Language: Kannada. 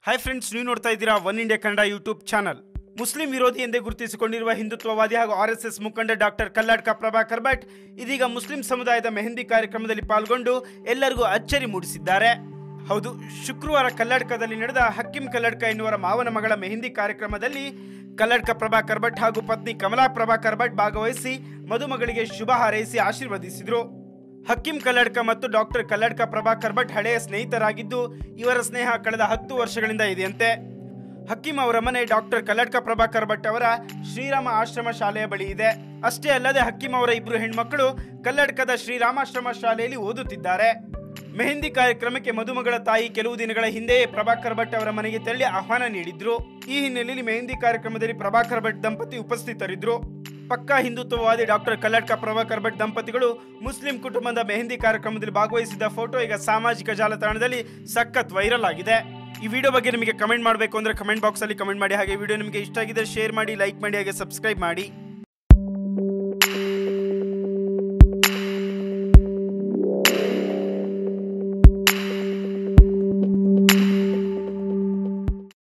ಹಾಯ್ ಫ್ರೆಂಡ್ಸ್ ನೀವು ನೋಡ್ತಾ ಇದ್ದೀರಾ One India Kannada YouTube channel Muslim ವಿರೋಧಿ ಎಂದೇ ಗುರುತಿಸಿಕೊಂಡಿರುವ ಹಿಂದುತ್ವವಾದಿ ಹಾಗೂ ಆರ್ ಎಸ್ ಎಸ್ ಮುಖಂಡ ಡಾಕ್ಟರ್ ಕಲ್ಲಾಡ್ಕ ಪ್ರಭಾಕರ್ ಭಟ್ ಇದೀಗ ಮುಸ್ಲಿಂ ಸಮುದಾಯದ ಮೆಹಂದಿ ಕಾರ್ಯಕ್ರಮದಲ್ಲಿ ಪಾಲ್ಗೊಂಡು ಎಲ್ಲರಿಗೂ ಅಚ್ಚರಿ ಮೂಡಿಸಿದ್ದಾರೆ ಹೌದು ಶುಕ್ರವಾರ ಕಲ್ಲಡ್ಕದಲ್ಲಿ ನಡೆದ ಹಕ್ಕಿಂ ಕಲ್ಲಡ್ಕ ಎನ್ನುವರ ಮಾವನ ಮಗಳ ಮೆಹಂದಿ ಕಾರ್ಯಕ್ರಮದಲ್ಲಿ ಕಲ್ಲಡ್ಕ ಪ್ರಭಾಕರ್ ಭಟ್ ಹಾಗೂ ಪತ್ನಿ ಕಮಲಾ ಪ್ರಭಾಕರ್ ಭಟ್ ಭಾಗವಹಿಸಿ ಮದುಮಗಳಿಗೆ ಶುಭ ಹಾರೈಸಿ ಆಶೀರ್ವದಿಸಿದರು ಹಕ್ಕಿಂ ಕಲ್ಲಡ್ಕ ಮತ್ತು ಡಾಕ್ಟರ್ ಕಲ್ಲಡ್ಕ ಪ್ರಭಾಕರ್ ಭಟ್ ಹಳೆಯ ಸ್ನೇಹಿತರಾಗಿದ್ದು ಇವರ ಸ್ನೇಹ ಕಳೆದ ಹತ್ತು ವರ್ಷಗಳಿಂದ ಇದೆಯಂತೆ ಹಕ್ಕಿಂ ಅವರ ಮನೆ ಡಾಕ್ಟರ್ ಕಲ್ಲಡ್ಕ ಪ್ರಭಾಕರ್ ಭಟ್ ಅವರ ಶ್ರೀರಾಮ ಆಶ್ರಮ ಶಾಲೆಯ ಬಳಿ ಇದೆ ಅಷ್ಟೇ ಅಲ್ಲದೆ ಹಕ್ಕಿಂ ಅವರ ಇಬ್ಬರು ಹೆಣ್ಮಕ್ಕಳು ಕಲ್ಲಡ್ಕದ ಶ್ರೀರಾಮಾಶ್ರಮ ಶಾಲೆಯಲ್ಲಿ ಓದುತ್ತಿದ್ದಾರೆ ಮೆಹಂದಿ ಕಾರ್ಯಕ್ರಮಕ್ಕೆ ಮದುಮಗಳ ತಾಯಿ ಕೆಲವು ದಿನಗಳ ಹಿಂದೆಯೇ ಪ್ರಭಾಕರ್ ಭಟ್ ಅವರ ಮನೆಗೆ ತೆರಳಿ ಆಹ್ವಾನ ನೀಡಿದ್ರು ಈ ಹಿನ್ನೆಲೆಯಲ್ಲಿ ಮೆಹಂದಿ ಕಾರ್ಯಕ್ರಮದಲ್ಲಿ ಪ್ರಭಾಕರ್ ಭಟ್ ದಂಪತಿ ಉಪಸ್ಥಿತರಿದ್ರು ಪಕ್ಕಾ ಹಿಂದುತ್ವವಾದಿ ಡಾಕ್ಟರ್ ಕಲ್ಲಡ್ಕ ಪ್ರಭಾಕರ್ ಭಟ್ ದಂಪತಿಗಳು ಮುಸ್ಲಿಂ ಕುಟುಂಬದ ಮೆಹಂದಿ ಕಾರ್ಯಕ್ರಮದಲ್ಲಿ ಭಾಗವಹಿಸಿದ ಫೋಟೋ ಈಗ ಸಾಮಾಜಿಕ ಜಾಲತಾಣದಲ್ಲಿ ಸಖತ್ ವೈರಲ್ ಆಗಿದೆ ಈ ವಿಡಿಯೋ ಬಗ್ಗೆ ನಿಮಗೆ ಕಮೆಂಟ್ ಮಾಡಬೇಕು ಅಂದ್ರೆ ಕಮೆಂಟ್ ಬಾಕ್ಸ್ ಅಲ್ಲಿ ಕಮೆಂಟ್ ಮಾಡಿ ಹಾಗೆ ವಿಡಿಯೋ ನಿಮಗೆ ಇಷ್ಟ ಆಗಿದೆ ಶೇರ್ ಮಾಡಿ ಲೈಕ್ ಮಾಡಿ ಹಾಗೆ ಸಬ್ಸ್ಕ್ರೈಬ್ ಮಾಡಿ